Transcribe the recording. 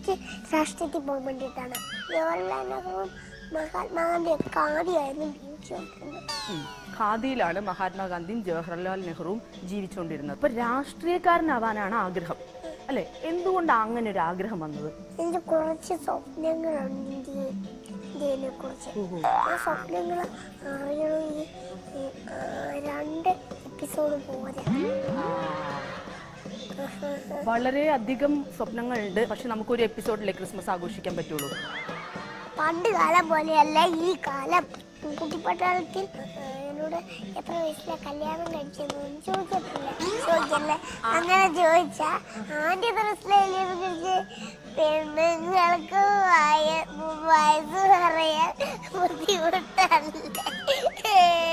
First രാഷ്ട്രീയത്തിൽ പോകാൻ വേണ്ടിയിട്ടാണ് ജവഹർലാൽ നെഹ്റുവും മഹാത്മാഗാന്ധിയൊക്കെ ആദ്യമായിരുന്നു ജീവിച്ചുകൊണ്ടിരുന്നത് ഉം. ഖാദിയിലാണ് മഹാത്മാഗാന്ധിയും ജവഹർലാൽ നെഹ്റുവും ജീവിച്ചുകൊണ്ടിരുന്നത് അപ്പൊ രാഷ്ട്രീയക്കാരനാവാനാണ് ആഗ്രഹം അല്ലെ എന്തുകൊണ്ടാണ് അങ്ങനെ ഒരു ആഗ്രഹം വന്നത് എനിക്ക് കുറച്ച് സ്വപ്നങ്ങളുണ്ട് ഇന്ത്യയെ ഇന്ത്യനെ കുറിച്ച് ആ സ്വപ്നങ്ങൾ അറിയണമെങ്കിൽ ഈ, ആ, രണ്ട് എപ്പിസോഡ് പോരാ വളരെ അധികം സ്വപ്നങ്ങളുണ്ട് പക്ഷെ നമുക്കൊരു എപ്പിസോഡിലെ ക്രിസ്മസ് ആഘോഷിക്കാൻ പറ്റുള്ളൂ പണ്ട് കാലം പോലെയല്ല ഈ കാലം കുട്ടിപ്പട്ടാളത്തിൽ ആ, എന്നോട് എത്ര വയസ്സിലെ കല്യാണം കഴിച്ചെന്ന് ചോദിച്ചിട്ടില്ല ചോദിക്കല്ലേ അങ്ങനെ ചോദിച്ച ആദ്യ ദിവസത്തിലെ കുറിച്ച് പെണ്ണുങ്ങൾക്ക് വയ- വയസ്സ് പറയാൻ ബുദ്ധിമുട്ടല്ലേ